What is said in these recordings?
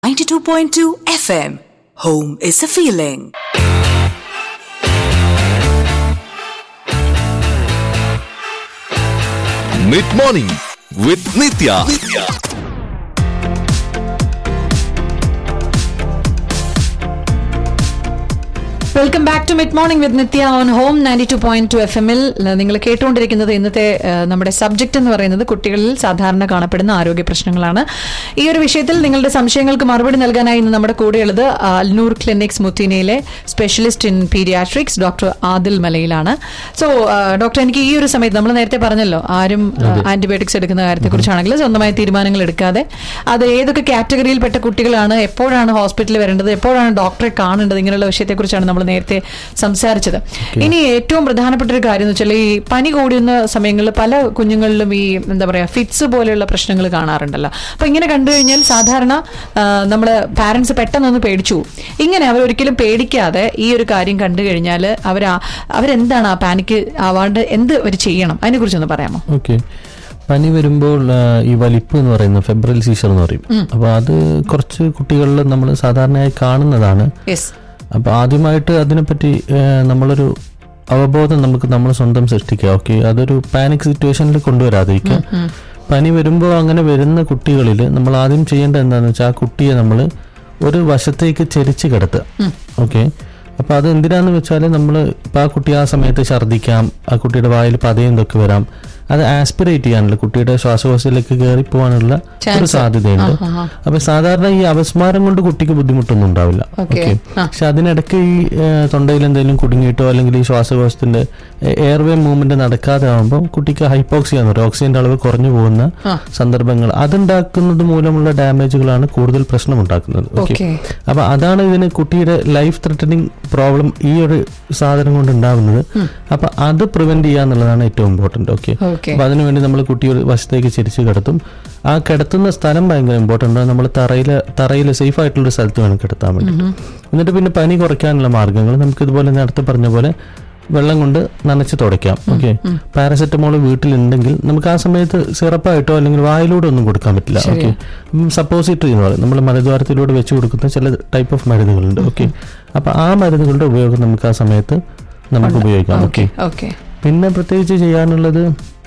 92.2 FM. Home is a feeling. Mid morning with Nithya welcome back to mid morning with Nithya on home ninety two point two F എമ്മിൽ നിങ്ങൾ കേട്ടുകൊണ്ടിരിക്കുന്നത് ഇന്നത്തെ ആ, നമ്മുടെ subject എന്ന് പറയുന്നത് കുട്ടികളിൽ സാധാരണ കാണപ്പെടുന്ന ആരോഗ്യ പ്രശ്നങ്ങളാണ് ഈ ഒരു വിഷയത്തിൽ നിങ്ങളുടെ സംശയങ്ങൾക്ക് മറുപടി നൽകാനായി ഇന്ന് നമ്മുടെ കൂടെയുള്ളത് ആ, അൽനൂർ ക്ലിനിക്സ് മുത്തീനയിലെ specialist in paediatrics doctor Adil മലയിലാണ് സോ ഡോക്ടർ എനിക്ക് ഈ ഒരു സമയത്ത് നമ്മൾ നേരത്തെ പറഞ്ഞല്ലോ ആരും ആന്റിബയോട്ടിക്സ് എടുക്കുന്ന കാര്യത്തെക്കുറിച്ചാണെങ്കിൽ സ്വന്തമായി തീരുമാനങ്ങൾ എടുക്കാതെ അത് ഏതൊക്കെ കാറ്റഗറിയിൽപ്പെട്ട കുട്ടികളാണ് എപ്പോഴാണ് ഹോസ്പിറ്റലിൽ വരേണ്ടത് എപ്പോഴാണ് ഡോക്ടറെ കാണേണ്ടത് ഇങ്ങനെയുള്ള വിഷയത്തെക്കുറിച്ചാണ് നമ്മൾ നേരത്തെ സംസാരിച്ചത് ഇനി ഏറ്റവും പ്രധാനപ്പെട്ട ഒരു കാര്യം എന്ന് വെച്ചാൽ ഈ പനി കൂടുന്ന സമയങ്ങളിൽ പല കുഞ്ഞുങ്ങളിലും ഈ എന്താ പറയാ ഫിറ്റ്സ് പോലെയുള്ള പ്രശ്നങ്ങൾ കാണാറുണ്ടല്ലോ അപ്പൊ ഇങ്ങനെ കണ്ടു കഴിഞ്ഞാൽ സാധാരണ നമ്മള് പാരന്റ്സ് പെട്ടെന്നൊന്ന് പേടിച്ചു പോകും. ഇങ്ങനെ അവർ ഒരിക്കലും പേടിക്കാതെ ഈ ഒരു കാര്യം കണ്ടു കഴിഞ്ഞാൽ അവർ അവരെന്താണ് ആ പാനിക്ക് ആവാണ്ട് എന്ത് അവർ ചെയ്യണം അതിനെ കുറിച്ചൊന്ന് പറയാമോ ഓക്കെ പനി വരുമ്പോൾ ആ, ഈ വലിപ്പ് എന്ന് പറയുന്ന ഫെബ്രൽ സീസർ എന്ന് പറയും അപ്പോൾ അത് കുറച്ച് കുട്ടികളിൽ നമ്മൾ സാധാരണയായി കാണുന്നതാണ് യെസ് അപ്പോൾ ആദ്യമായിട്ട് അതിനെപ്പറ്റി ആ, നമ്മളൊരു അവബോധം നമുക്ക് നമ്മൾ സ്വന്തം സൃഷ്ടിക്കുക ഓക്കെ അതൊരു പാനിക് സിറ്റുവേഷനിൽ കൊണ്ടുവരാതിരിക്കുക പനി വരുമ്പോൾ അങ്ങനെ വരുന്ന കുട്ടികളിൽ നമ്മൾ ആദ്യം ചെയ്യേണ്ടത് എന്താണെന്ന് വെച്ചാൽ ആ കുട്ടിയെ നമ്മൾ ഒരു വശത്തേക്ക് ചെരിച്ച് കിടത്തുക ഓക്കെ അപ്പോൾ അത് എന്തിനാന്ന് വെച്ചാൽ നമ്മൾ ഇപ്പോൾ ആ കുട്ടി ആ സമയത്ത് ഛർദ്ദിക്കാം ആ കുട്ടിയുടെ വായിൽ പതയും ഇതൊക്കെ വരാം അത് ആസ്പിറേറ്റ് ചെയ്യാനുള്ള കുട്ടിയുടെ ശ്വാസകോശത്തിലേക്ക് കയറി പോകാനുള്ള ഒരു സാധ്യതയുണ്ട് അപ്പൊ സാധാരണ ഈ അപസ്മാരം കൊണ്ട് കുട്ടിക്ക് ബുദ്ധിമുട്ടൊന്നും ഉണ്ടാവില്ല Okay. ഓക്കെ പക്ഷെ അതിനിടയ്ക്ക് ഈ ഏ, തൊണ്ടയിൽ എന്തെങ്കിലും കുടുങ്ങിയിട്ടോ അല്ലെങ്കിൽ ഈ ശ്വാസകോശത്തിന്റെ എയർവേ മൂവ്മെന്റ് നടക്കാതെ ആകുമ്പോൾ കുട്ടിക്ക് ഹൈപ്പോക്സിയ എന്ന് പറയും ഓക്സിജന്റെ അളവ് കുറഞ്ഞു പോകുന്ന സന്ദർഭങ്ങൾ അതുണ്ടാക്കുന്നത് മൂലമുള്ള ഡാമേജുകളാണ് കൂടുതൽ പ്രശ്നം ഉണ്ടാക്കുന്നത് ഓക്കെ Okay. അപ്പൊ അതാണ് ഇതിന് കുട്ടിയുടെ ലൈഫ് ത്രെറ്റനിങ് പ്രോബ്ലം ഈ ഒരു സാധനം കൊണ്ട് ഉണ്ടാകുന്നത് അപ്പൊ അത് പ്രിവെന്റ് ചെയ്യുക എന്നുള്ളതാണ് ഏറ്റവും ഇമ്പോർട്ടന്റ് ഓക്കെ ഓക്കെ അപ്പൊ അതിനുവേണ്ടി നമ്മൾ കുട്ടി ഒരു വശത്തേക്ക് ചിരിച്ച് കിടത്തും ആ കിടത്തുന്ന സ്ഥലം ഭയങ്കര ഇമ്പോർട്ടൻ്റ് ആണ് നമ്മൾ തറയിൽ തറയിൽ സേഫ് ആയിട്ടുള്ള ഒരു സ്ഥലത്ത് വേണം കിടത്താൻ വേണ്ടി എന്നിട്ട് പിന്നെ പനി കുറയ്ക്കാനുള്ള മാർഗ്ഗങ്ങൾ നമുക്ക് ഇതുപോലെ നേരത്തെ പറഞ്ഞ പോലെ വെള്ളം കൊണ്ട് നനച്ച് തുടയ്ക്കാം ഓക്കെ പാരസെറ്റമോൾ വീട്ടിലുണ്ടെങ്കിൽ നമുക്ക് ആ സമയത്ത് സിറപ്പായിട്ടോ അല്ലെങ്കിൽ വായിലൂടെ ഒന്നും കൊടുക്കാൻ പറ്റില്ല ഓക്കെ സപ്പോസിറ്ററി എന്ന് പറയും നമ്മൾ മലദ്വാരത്തിലൂടെ വെച്ച് കൊടുക്കുന്ന ചില ടൈപ്പ് ഓഫ് മരുന്നുകളുണ്ട് ഓക്കെ അപ്പൊ ആ മരുന്നുകളുടെ ഉപയോഗം നമുക്ക് ആ സമയത്ത് നമുക്ക് ഉപയോഗിക്കാം ഓക്കെ ഓക്കെ പിന്നെ പ്രത്യേകിച്ച് ചെയ്യാനുള്ളത്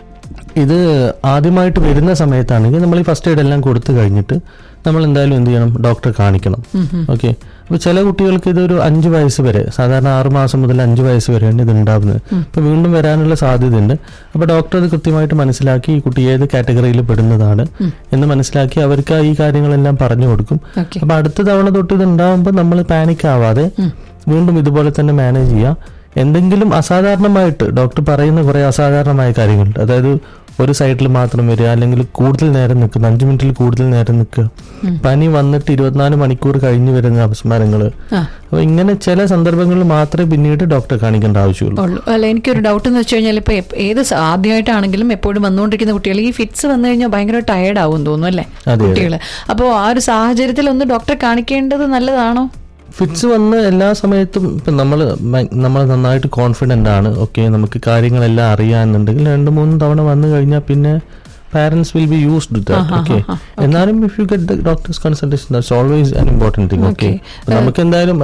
ഇത് ആദ്യമായിട്ട് വരുന്ന സമയത്താണെങ്കിൽ നമ്മൾ ഈ ഫസ്റ്റ് എയ്ഡ് എല്ലാം കൊടുത്തു കഴിഞ്ഞിട്ട് നമ്മൾ എന്തായാലും എന്ത് ചെയ്യണം ഡോക്ടറെ കാണിക്കണം ഓക്കെ അപ്പൊ ചില കുട്ടികൾക്ക് ഇതൊരു അഞ്ച് വയസ്സ് വരെ സാധാരണ ആറ് മാസം മുതൽ അഞ്ച് വയസ്സ് വരെയാണ് ഇത് ഉണ്ടാകുന്നത് അപ്പൊ വീണ്ടും വരാനുള്ള സാധ്യതയുണ്ട് അപ്പൊ ഡോക്ടർ അത് കൃത്യമായിട്ട് മനസ്സിലാക്കി ഈ കുട്ടി ഏത് കാറ്റഗറിയിൽ പെടുന്നതാണ് എന്ന് മനസ്സിലാക്കി അവർക്ക് ഈ കാര്യങ്ങളെല്ലാം പറഞ്ഞു കൊടുക്കും ഓക്കെ അപ്പൊ അടുത്ത തവണ തൊട്ട് ഇത് ഉണ്ടാകുമ്പോൾ നമ്മൾ പാനിക് ആവാതെ വീണ്ടും ഇതുപോലെ തന്നെ മാനേജ് ചെയ്യുക എന്തെങ്കിലും അസാധാരണമായിട്ട് ഡോക്ടർ പറയുന്ന കുറെ അസാധാരണമായ കാര്യങ്ങളുണ്ട് അതായത് ഒരു സൈഡിൽ മാത്രം വരിക അല്ലെങ്കിൽ കൂടുതൽ നേരം നിൽക്കുന്ന അഞ്ചു മിനിറ്റിൽ കൂടുതൽ നേരം നിൽക്കുക പനി വന്നിട്ട് ഇരുപത്തിനാല് മണിക്കൂർ കഴിഞ്ഞ് വരുന്ന അപസ്മാരങ്ങൾ ആ അപ്പൊ ഇങ്ങനെ ചില സന്ദർഭങ്ങളിൽ മാത്രമേ പിന്നീട് ഡോക്ടറെ കാണിക്കേണ്ട ആവശ്യമുള്ളൂ ഉള്ളൂ അല്ല എനിക്കൊരു ഡൗട്ട് എന്ന് വെച്ച് കഴിഞ്ഞാൽ ഇപ്പൊ എപ്പ- ഏത് സ- ആദ്യമായിട്ടാണെങ്കിലും എപ്പോഴും വന്നുകൊണ്ടിരിക്കുന്ന കുട്ടികൾ ഈ ഫിറ്റ്സ് വന്നു കഴിഞ്ഞാൽ ഭയങ്കര ടയർഡ് ആവും തോന്നുന്നു അല്ലേ അതെ. കുട്ടികൾ അപ്പോൾ ആ ഒരു സാഹചര്യത്തിൽ ഒന്ന് ഡോക്ടറെ കാണിക്കേണ്ടത് നല്ലതാണോ ഫിറ്റ്സ് വന്ന് എല്ലാ സമയത്തും ഇപ്പം നമ്മൾ നമ്മൾ നന്നായിട്ട് കോൺഫിഡൻ്റ് ആണ് ഓക്കെ നമുക്ക് കാര്യങ്ങളെല്ലാം അറിയാമെന്നുണ്ടെങ്കിൽ രണ്ട് മൂന്ന് തവണ വന്നു കഴിഞ്ഞാൽ പിന്നെ parents will be used that okay എന്നാലും if you get the doctor's consultation that's always an important thing okay നമുക്ക് എന്തായാലും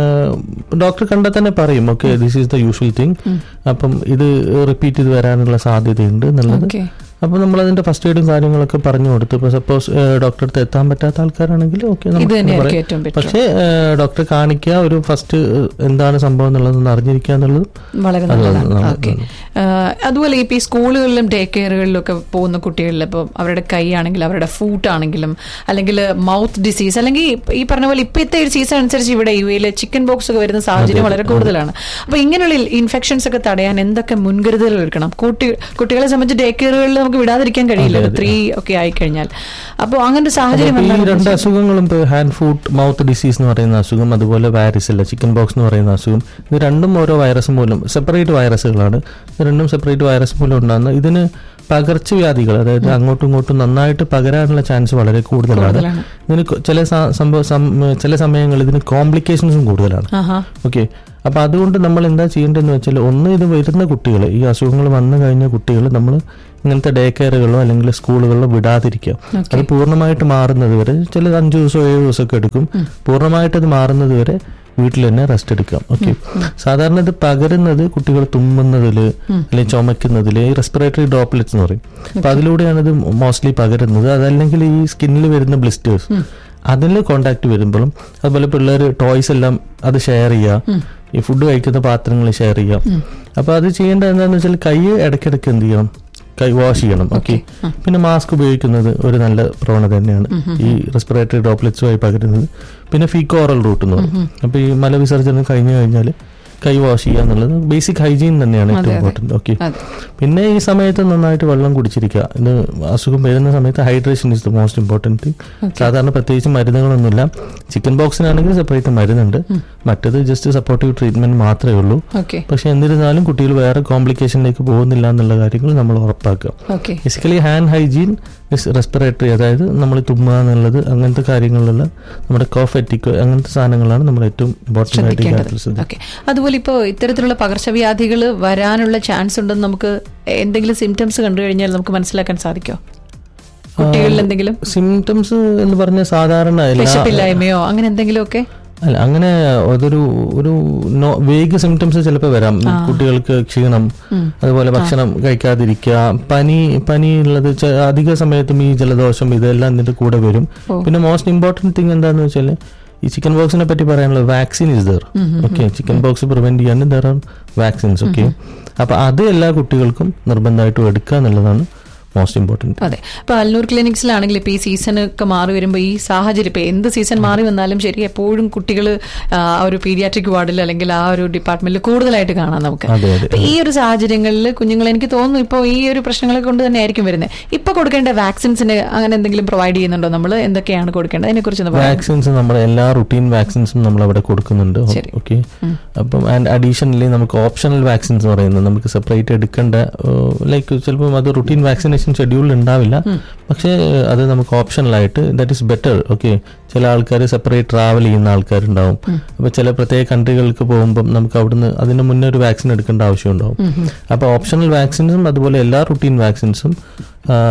ഡോക്ടർ കണ്ടാൽ തന്നെ പറയും okay this is the usual thing അപ്പം ഇത് റിപ്പീറ്റ് ചെയ്ത് വരാനുള്ള സാധ്യതയുണ്ട് എന്നുള്ളത് ഓക്കെ അപ്പൊ നമ്മൾ അതിന്റെ ഫസ്റ്റ് എയ്ഡും കാര്യങ്ങളൊക്കെ പറഞ്ഞു കൊടുത്തു ഇപ്പൊ സപ്പോസ് ഡോക്ടറെ അടുത്ത് എത്താൻ പറ്റാത്ത ആൾക്കാരാണെങ്കിൽ ഓക്കെ ഇത് തന്നെയായിരിക്കും ഏറ്റവും better. പക്ഷേ ഡോക്ടറെ കാണിക്കുക ഒരു ഫസ്റ്റ് എന്താണ് സംഭവം എന്നുള്ളതൊന്ന് അറിഞ്ഞിരിക്കുക എന്നുള്ളത് വളരെ അത് നല്ലതാണ് നല്ലതാണ്. ഓക്കെ അതുപോലെ ഇപ്പൊ ഈ സ്കൂളുകളിലും ഡേ കെയറുകളിലും ഒക്കെ പോകുന്ന കുട്ടികളിൽ ഇപ്പോൾ അവരുടെ കൈ ആണെങ്കിലും അവരുടെ ഫൂട്ട് ആണെങ്കിലും അല്ലെങ്കിൽ മൗത്ത് ഡിസീസ് അല്ലെങ്കിൽ ഇപ്പ- ഈ പറഞ്ഞ പോലെ ഇപ്പോഴത്തെ ഒരു സീസൺ അനുസരിച്ച് ഇവിടെ യു എയിൽ ചിക്കൻ ബോക്സ് ഒക്കെ വരുന്ന സാഹചര്യം വളരെ കൂടുതലാണ് അപ്പൊ ഇങ്ങനെയുള്ള ഇൻഫെക്ഷൻസ് ഒക്കെ തടയാൻ എന്തൊക്കെ മുൻകരുതലുകൾ എടുക്കണം കുട്ടി കുട്ടികളെ സംബന്ധിച്ച് ഡേ കെയറുകളിൽ നമുക്ക് വിടാതിരിക്കാൻ കഴിയില്ല ത്രീ ഒക്കെ ആയിക്കഴിഞ്ഞാൽ അപ്പോൾ അങ്ങനെ ഒരു സാഹചര്യം അപ്പൊ ഈ എന്താണ് രണ്ട് അസുഖങ്ങളും ഇപ്പോൾ ഹാൻഡ് ഫുഡ് മൗത്ത് ഡിസീസ് എന്ന് പറയുന്ന അസുഖം അതുപോലെ വാരിസില്ല ചിക്കൻ ബോക്സ് എന്ന് പറയുന്ന അസുഖം ഇത് രണ്ടും ഓരോ വൈറസ് മൂലം സെപ്പറേറ്റ് വൈറസുകളാണ് ഇത് രണ്ടും സെപ്പറേറ്റ് വൈറസ് മൂലം ഉണ്ടാകുന്ന ഇതിന് പകർച്ചവ്യാധികൾ അതായത് അങ്ങോട്ടും ഇങ്ങോട്ടും നന്നായിട്ട് പകരാനുള്ള ചാൻസ് വളരെ കൂടുതലാണ് കൂടുതലാണ്. ഇതിന് കൊ- ചില സ- സംഭവ സം- ചില സമയങ്ങളിൽ ഇതിന് കോംപ്ലിക്കേഷൻസും കൂടുതലാണ് ആഹാ ഓക്കെ അപ്പൊ അതുകൊണ്ട് നമ്മൾ എന്താ ചെയ്യേണ്ടതെന്ന് വെച്ചാൽ ഒന്ന് ഇത് വരുന്ന കുട്ടികൾ ഈ അസുഖങ്ങൾ വന്നു കഴിഞ്ഞ കുട്ടികൾ നമ്മൾ ഇങ്ങനത്തെ ഡേ കെയറുകളോ അല്ലെങ്കിൽ സ്കൂളുകളിലോ വിടാതിരിക്കുക അത് പൂർണ്ണമായിട്ട് മാറുന്നത് വരെ ചില അഞ്ചു ദിവസമോ ഏഴ് ദിവസമൊക്കെ എടുക്കും പൂർണ്ണമായിട്ട് അത് മാറുന്നത് വരെ വീട്ടിൽ തന്നെ റെസ്റ്റ് എടുക്കാം ഓക്കെ സാധാരണ ഇത് പകരുന്നത് കുട്ടികൾ തുമ്മുന്നതില് അല്ലെങ്കിൽ ചുമക്കുന്നതില് ഈ റെസ്പിറേറ്ററി ഡ്രോപ്ലെറ്റ്സ് എന്ന് പറയും അപ്പൊ അതിലൂടെയാണ് ഇത് മോസ്റ്റ്ലി പകരുന്നത് അതല്ലെങ്കിൽ ഈ സ്കിന്നിൽ വരുന്ന ബ്ലിസ്റ്റേഴ്സ് അതിൽ കോണ്ടാക്ട് വരുമ്പോഴും അതുപോലെ പിള്ളേർ ടോയ്സ് എല്ലാം അത് ഷെയർ ചെയ്യുക ഈ ഫുഡ് കഴിക്കുന്ന പാത്രങ്ങൾ ഷെയർ ചെയ്യാം അപ്പൊ അത് ചെയ്യേണ്ടത് എന്താണെന്ന് വെച്ചാൽ കൈ ഇടയ്ക്കിടയ്ക്ക് എന്ത് ചെയ്യണം കൈ വാഷ് ചെയ്യണം ഓക്കെ പിന്നെ മാസ്ക് ഉപയോഗിക്കുന്നത് ഒരു നല്ല പ്രവണത തന്നെയാണ് ഈ റെസ്പിറേറ്ററി ഡ്രോപ്ലെറ്റ്സുമായി പകരുന്നത് പിന്നെ ഫീക്കോ ഓറൽ റൂട്ട് എന്ന് പറയും അപ്പൊ ഈ മലവിസർജനം കഴിഞ്ഞു കഴിഞ്ഞാൽ കൈ വാഷ് ചെയ്യുക എന്നുള്ളത് ബേസിക് ഹൈജീൻ തന്നെയാണ് ഏറ്റവും ഇമ്പോർട്ടന്റ് ഓക്കെ അതെ. പിന്നെ ഈ സമയത്ത് നന്നായിട്ട് വെള്ളം കുടിച്ചിരിക്കുക ഇത് അസുഖം വരുന്ന സമയത്ത് hydration is the most important thing സാധാരണ പ്രത്യേകിച്ച് മരുന്നുകളൊന്നുമില്ല ചിക്കൻ ബോക്സിനാണെങ്കിൽ സെപ്പറേറ്റ് മരുന്നുണ്ട് മറ്റത് ജസ്റ്റ് സപ്പോർട്ടീവ് ട്രീറ്റ്മെന്റ് മാത്രമേ ഉള്ളൂ ഓക്കെ പക്ഷെ എന്നിരുന്നാലും കുട്ടികൾ വേറെ കോംപ്ലിക്കേഷനിലേക്ക് പോകുന്നില്ല എന്നുള്ള കാര്യങ്ങൾ നമ്മൾ ഉറപ്പാക്കുക okay basically hand hygiene respiratory അതായത് നമ്മൾ തുമ്മുക എന്നുള്ളത് അങ്ങനത്തെ കാര്യങ്ങളിലുള്ള നമ്മുടെ കോഫ് എറ്റിക്കോ അങ്ങനത്തെ സാധനങ്ങളാണ് നമ്മൾ ഏറ്റവും ഇമ്പോർട്ടൻ്റ് ആയിട്ട് ഈ ശ്രദ്ധിക്കേണ്ടത് കാര്യത്തിൽ ശ്രദ്ധിക്കുക ഓക്കെ അതുപോലെ ഇപ്പോൾ ഇത്തരത്തിലുള്ള പകർച്ചവ്യാധികൾ വരാനുള്ള ചാൻസ് ഉണ്ടെന്ന് നമുക്ക് എന്തെങ്കിലും സിംറ്റംസ് കണ്ടു കഴിഞ്ഞാൽ നമുക്ക് മനസ്സിലാക്കാൻ സാധിക്കോ കുട്ടികളിൽ എന്തെങ്കിലും സിംറ്റംസ് എന്ന് പറഞ്ഞ സാധാരണ എല്ലാ വിശപ്പില്ലായ്മയോ അങ്ങനെ എന്തെങ്കിലുമൊക്കെ അല്ല അങ്ങനെ അതൊരു ഒരു വേഗ് സിംറ്റംസ് ചിലപ്പോൾ വരാം കുട്ടികൾക്ക് ക്ഷീണം അതുപോലെ ഭക്ഷണം കഴിക്കാതിരിക്കുക പനി പനി ഉള്ളത് ചെ- അധിക സമയത്തും ഈ ജലദോഷം ഇതെല്ലാം ഇതിന്റെ കൂടെ വരും പിന്നെ മോസ്റ്റ് ഇമ്പോർട്ടൻറ്റ് തിങ് എന്താന്ന് വെച്ചാൽ ഈ ചിക്കൻ ബോക്സിനെ പറ്റി പറയാനുള്ളത് vaccine is there okay chicken pox prevent ചെയ്യാൻ ദർ ആർ വാക്സിൻസ് ഓക്കെ അപ്പൊ അത് എല്ലാ കുട്ടികൾക്കും നിർബന്ധമായിട്ടും എടുക്കുക എന്നുള്ളതാണ് മോസ്റ്റ് ഇമ്പോർട്ടൻറ്റ് അതെ ഇപ്പൊ അല്ലൂർ ക്ലിനിക്സിലാണെങ്കിൽ ഇപ്പൊ ഈ സീസൺ ഒക്കെ മാറി വരുമ്പോൾ ഈ സാഹചര്യം ഇപ്പൊ എന്ത് സീസൺ മാറി വന്നാലും ശരി എപ്പോഴും കുട്ടികൾ ആ ഒരു പീഡിയാട്രിക് വാർഡിൽ അല്ലെങ്കിൽ ആ ഒരു ഡിപ്പാർട്ട്മെന്റിൽ കൂടുതലായിട്ട് കാണാം നമുക്ക് അതെ, അതെ. അപ്പൊ ഈ ഒരു സാഹചര്യങ്ങളിൽ കുഞ്ഞുങ്ങൾ എനിക്ക് തോന്നുന്നു ഇപ്പോൾ ഈ ഒരു പ്രശ്നങ്ങളെ കൊണ്ട് തന്നെ ആയിരിക്കും വരുന്നത് ഇപ്പൊ കൊടുക്കേണ്ട വാക്സിൻസിന് അങ്ങനെ എന്തെങ്കിലും പ്രൊവൈഡ് ചെയ്യുന്നുണ്ടോ നമ്മൾ എന്തൊക്കെയാണ് കൊടുക്കേണ്ടത് അതിനെ കുറിച്ച് പറയാം വാക്സിൻസ് നമ്മൾ എല്ലാ റുട്ടീൻ വാക്സിൻസും നമ്മൾ അവിടെ കൊടുക്കുന്നുണ്ട് ശരി. ഓക്കെ അപ്പം ആൻഡ് അഡീഷണലി നമുക്ക് ഓപ്ഷണൽ വാക്സിൻസ് പറയുന്നത് നമുക്ക് സെപ്പറേറ്റ് എടുക്കേണ്ട ലൈക്ക് ചിലപ്പം അത് റുട്ടീൻ വാക്സിനേഷൻ ഷെഡ്യൂൾ ഉണ്ടാവില്ല പക്ഷേ അത് നമുക്ക് ഓപ്ഷണൽ ആയിട്ട് ദാറ്റ് ഈസ് ബെറ്റർ ഓക്കെ ചില ആൾക്കാർ സെപ്പറേറ്റ് ട്രാവൽ ചെയ്യുന്ന ആൾക്കാരുണ്ടാവും അപ്പൊ ചില പ്രത്യേക കൺട്രികൾക്ക് പോകുമ്പം നമുക്ക് അവിടുന്ന് അതിന് മുന്നേ ഒരു വാക്സിൻ എടുക്കേണ്ട ആവശ്യം ഉണ്ടാവും അപ്പൊ ഓപ്ഷണൽ വാക്സിൻസും അതുപോലെ എല്ലാ റുട്ടീൻ വാക്സിൻസും